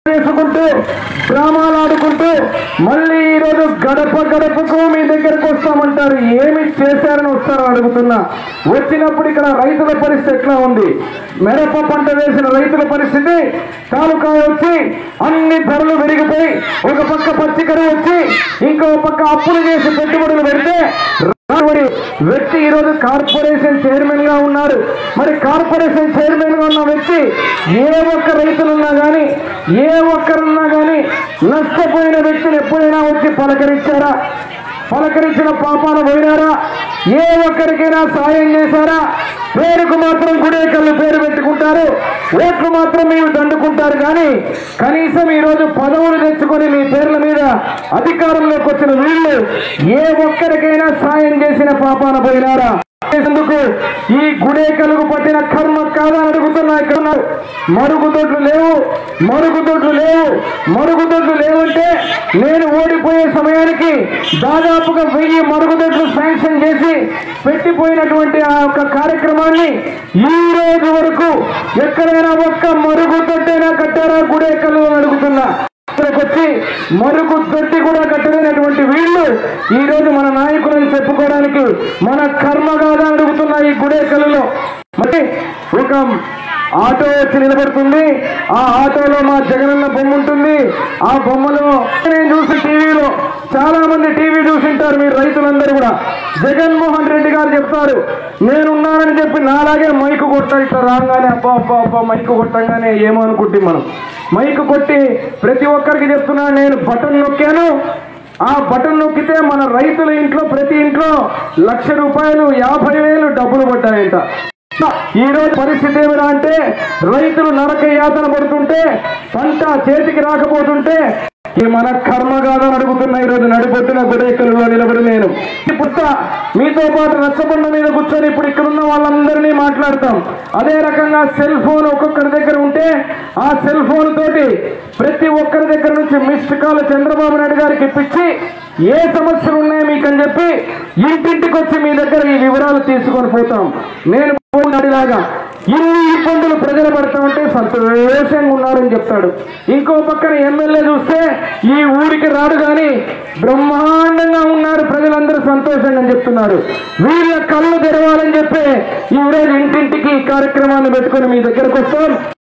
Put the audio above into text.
వేసుకుంటూ డ్రామాలు ఆడుకుంటూ మళ్ళీ ఈరోజు గడప గడపకు మీ దగ్గరకు వస్తామంటారు ఏమి చేశారని వస్తారో అడుగుతున్నా వచ్చినప్పుడు ఇక్కడ రైతుల పరిస్థితి ఎట్లా ఉంది మిరప పంట వేసిన రైతుల పరిస్థితి తాలూకా వచ్చి అన్ని ధరలు పెరిగిపోయి ఒక పక్క పచ్చికరు వచ్చి ఇంకో పక్క అప్పులు చేసి పెట్టుబడులు పెడితే రాబడి వ్యక్తి ఈరోజు కార్పొరేషన్ చైర్మన్ గా ఉన్నారు మరి కార్పొరేషన్ చైర్మన్ గా ఉన్న వ్యక్తి ఏ ఒక్క రైతులున్నా గాని ఏ ఒక్కరున్నా గాని నష్టపోయిన వ్యక్తిని ఎప్పుడైనా వచ్చి పలకరించారా పలకరించిన పాపాన పోయినారా ఏ ఒక్కరికైనా సాయం చేశారా పేరుకు మాత్రం గుడేకల్లు పేరు పెట్టుకుంటారు ఓట్లు మాత్రం మీరు దండుకుంటారు కానీ కనీసం ఈ రోజు పదవులు తెచ్చుకొని మీ పేర్ల మీద అధికారంలోకి వచ్చిన వీళ్ళు ఏ ఒక్కరికైనా సాయం చేసిన పాపాన పోయినారా ఎందుకు ఈ గుడేకలకు పట్టిన కర్మ కాదని అడుగుతున్నా ఇక్కడ ఉన్నారు. మరుగుదొడ్లు లేవు మరుగుదొడ్లు లేవు మరుగుదొడ్లు లేవంటే నేను ఓడిపోయే సమయానికి దాదాపుగా వెయ్యి మరుగుదొడ్లు శాంక్షన్ చేసి పెట్టిపోయినటువంటి ఆ యొక్క కార్యక్రమాన్ని ఈ రోజు వరకు ఎక్కడైనా ఒక్క మరుగుదొడ్డైనా కట్టారా గుడేకలు అని అడుగుతున్నా ఇక్కడికి వచ్చి మరుగు దొడ్డి కూడా కట్టలేనటువంటి వీళ్ళు ఈ రోజు మన నాయకులను చెప్పుకోవడానికి మన కర్మ కాదా అడుగుతున్న ఈ గుడేకలలో మరి ఒక ఆటో వచ్చి నిలబడుతుంది ఆ ఆటోలో మా జగనన్న బొమ్మ ఉంటుంది ఆ బొమ్మలో నేను చూసి టీవీలో చాలా మంది టీవీ చూసింటారు మీరు రైతులందరూ కూడా జగన్మోహన్ రెడ్డి గారు చెప్తారు నేనున్నానని చెప్పి నాలాగే మైకు కొట్టాలి ఇట్లా రాగానే అబ్బా అబ్బా అబ్బా మైకు కొట్టంగానే ఏమో అనుకుంటే మనం మైకు కొట్టి ప్రతి ఒక్కరికి చెప్తున్నా నేను బటన్ నొక్కాను ఆ బటన్ నొక్కితే మన రైతుల ఇంట్లో ప్రతి ఇంట్లో లక్ష రూపాయలు యాభై వేలు డబ్బులు పడ్డాయంట ఈ రోజు పరిస్థితి ఏమిరా అంటే రైతులు నరక యాతన పడుతుంటే పంట చేతికి రాకపోతుంటే ఈ మన కర్మగాదని అడుగుతున్నా ఈ రోజు నడిపొద్దున గుడేకలలో నిలబడి నేను పుట్ట మీతో పాటు రచ్చబండ మీద కూర్చొని ఇప్పుడు ఇక్కడ ఉన్న వాళ్ళందరినీ మాట్లాడతాం అదే రకంగా సెల్ ఫోన్ ఒక్కొక్కరి దగ్గర ఉంటే ఆ సెల్ ఫోన్ తోటి ప్రతి ఒక్కరి దగ్గర నుంచి మిస్డ్ కాల్ చంద్రబాబు నాయుడు గారికి ఇప్పించి ఏ సమస్యలు ఉన్నాయో మీకు అని చెప్పి ఇంటింటికి వచ్చి మీ దగ్గర ఈ వివరాలు తీసుకొని పోతాం నేను లాగా ఇన్ని ఇబ్బందులు ప్రజలు పడతా ఉంటే సంతోషంగా ఉన్నారని చెప్తాడు ఇంకో పక్కన ఎమ్మెల్యే చూస్తే ఈ ఊరికి రాడు కానీ బ్రహ్మాండంగా ఉన్నారు ప్రజలందరూ సంతోషంగా అని చెప్తున్నారు వీళ్ళ కళ్ళు తెరవాలని చెప్పి ఈ రోజు ఇంటింటికి ఈ కార్యక్రమాన్ని పెట్టుకొని మీ దగ్గరకు వస్తాం